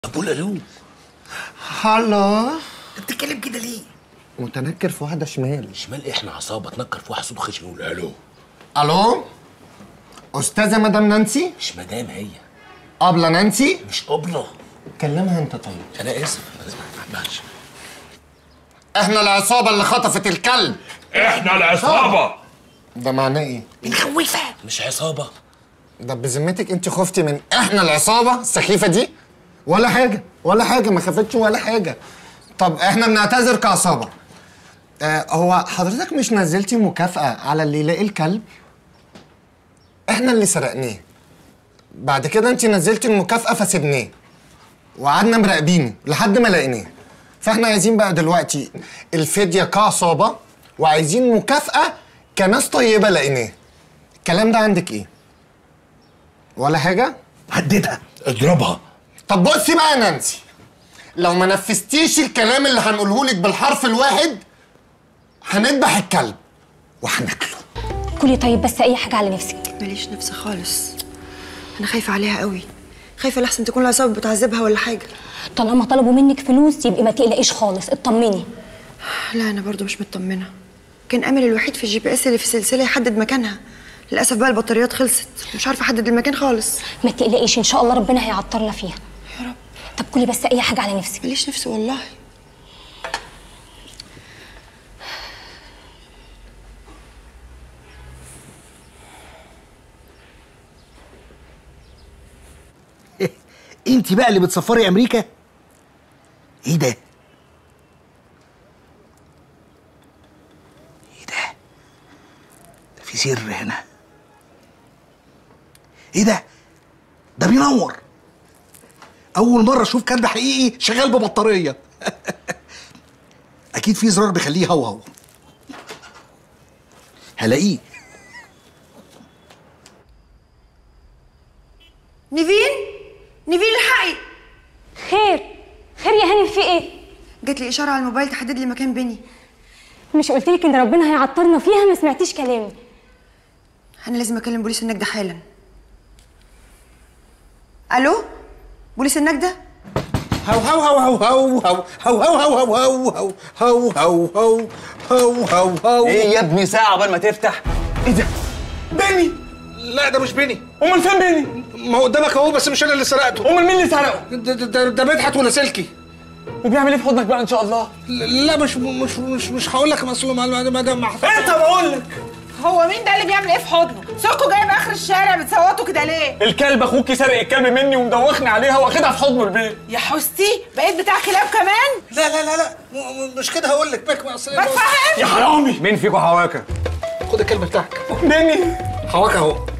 طب قول الو هلو انت بتتكلم كده ليه؟ متنكر في واحدة شمال شمال إيه؟ احنا عصابه تنكر في واحد صوت خشن يقول الو الو استاذة مدام نانسي مش مدام هي ابلة نانسي مش قبله كلمها انت طيب انا اسف انا اسف معلش احنا العصابة اللي خطفت الكلب احنا العصابة ده معناه ايه؟ بنخوفها مش عصابه ده بذمتك انت خفتي من احنا العصابة السخيفة دي؟ ولا حاجة ولا حاجة ما خفتش ولا حاجة طب احنا بنعتذر كعصابة آه هو حضرتك مش نزلتي مكافأة على اللي يلاقي الكلب؟ احنا اللي سرقناه بعد كده انت نزلتي المكافأة فسيبناه وقعدنا مراقبينه لحد ما لقيناه فاحنا عايزين بقى دلوقتي الفدية كعصابة وعايزين مكافأة كناس طيبة لقيناه الكلام ده عندك ايه؟ ولا حاجة؟ هددها اضربها طب بصي بقى يا نانسي لو ما نفذتيش الكلام اللي هنقوله لك بالحرف الواحد هنذبح الكلب وهناكله كلي طيب بس اي حاجه على نفسك ماليش نفس خالص انا خايفه عليها قوي خايفه لحسن تكون العصابه بتعذبها ولا حاجه طالما طلبوا منك فلوس يبقى ما تقلقيش خالص اطمني لا انا برضو مش مطمنه كان امل الوحيد في الجي بي اس اللي في السلسله يحدد مكانها للاسف بقى البطاريات خلصت مش عارفه احدد المكان خالص ما تقلقيش ان شاء الله ربنا هيعطرنا فيها يا رب طب كلي بس اي حاجه على نفسك ماليش نفس والله انت بقى اللي بتسفري امريكا ايه ده ايه ده ده في سر هنا ايه ده ده بينور اول مره اشوف كلب حقيقي شغال ببطاريه اكيد في زرار بيخليه يهوهو هلاقيه نيفين نيفين الحقي خير خير يا هاني في ايه جات لي اشاره على الموبايل تحدد لي مكان بيني مش قلت لك ان ربنا هيعطرنا فيها ما سمعتيش كلامي انا لازم اكلم بوليس النجده حالا الو بوليس النجده هو هو هو هو هو هو هو هو هو هو هو هو هو هو هو هو ايه يا ابني ساعة قبل ما تفتح ايه ده؟ بيني لا ده مش بيني امال فين بيني؟ ما هو قدامك اهو بس مش انا اللي سرقته امال مين اللي سرقه؟ ده ده, ده, ده مدحت ولا سلكي وبيعمل ايه في حضنك بقى ان شاء الله؟ لا مش مش مش مش هقول لك اصل ما ما ما ما انت بقول لك هو مين ده اللي بيعمل ايه في حضنه؟ سوقه جاي في اخر الشارع بتصوتوا كده ليه؟ الكلب اخوكي سرق الكلب مني ومدوخني عليها واخدها في حضنه البيت يا حستي بقيت بتاع كلاب كمان؟ لا لا لا لا م- م- مش كده هقول لك بك اصل ما تفهم يا حرامي مين فيكم حواكه؟ خد الكلب بتاعك مني حواك اهو